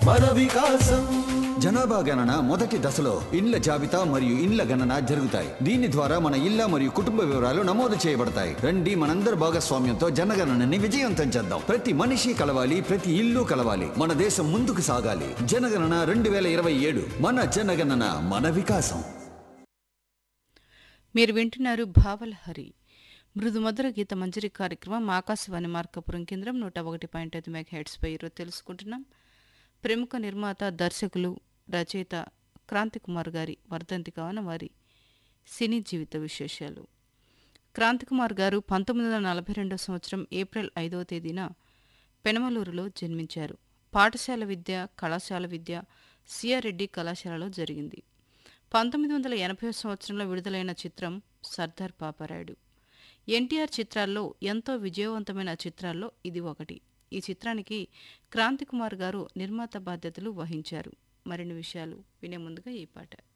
మన వికాసం జనాభా గణన మొదటి దశలో ఇండ్ల జాబితా మరియు ఇండ్ల గణన జరుగుతాయి దీని ద్వారా మన ఇళ్ల మరియు కుటుంబ వివరాలు నమోదు చేయబడతాయి రండి మనందరి భాగస్వామ్యంతో జనగణనని విజయవంతం చేద్దాం ప్రతి మనిషి కలవాలి ప్రతి ఇల్లు కలవాలి మన దేశం ముందుకు సాగాలి జనగణన రెండు వేల ఇరవై ఏడు మన జనగణన మన వికాసం మీరు వింటున్నారు భావలహరి మృదు మధుర గీత మంజరి కార్యక్రమం ఆకాశవాణి మార్కపురం కేంద్రం నూట ఒకటి పాయింట్ ఐదు మెగా హెడ్స్పై ఈరోజు తెలుసుకుంటున్నాం ప్రముఖ నిర్మాత దర్శకులు రచయిత క్రాంతి కుమార్ గారి వర్ధంతి కావున వారి సినీ జీవిత విశేషాలు క్రాంతి కుమార్ గారు పంతొమ్మిది వందల నలభై రెండవ సంవత్సరం ఏప్రిల్ ఐదవ తేదీన పెనమలూరులో జన్మించారు పాఠశాల విద్య కళాశాల విద్య సిఆర్రెడ్డి కళాశాలలో జరిగింది పంతొమ్మిది వందల ఎనభై సంవత్సరంలో విడుదలైన చిత్రం సర్దార్ పాపారాయుడు ఎన్టీఆర్ చిత్రాల్లో ఎంతో విజయవంతమైన చిత్రాల్లో ఇది ఒకటి ఈ చిత్రానికి క్రాంతి కుమార్ గారు నిర్మాత బాధ్యతలు వహించారు మరిన్ని విషయాలు వినే ముందుగా ఈ పాట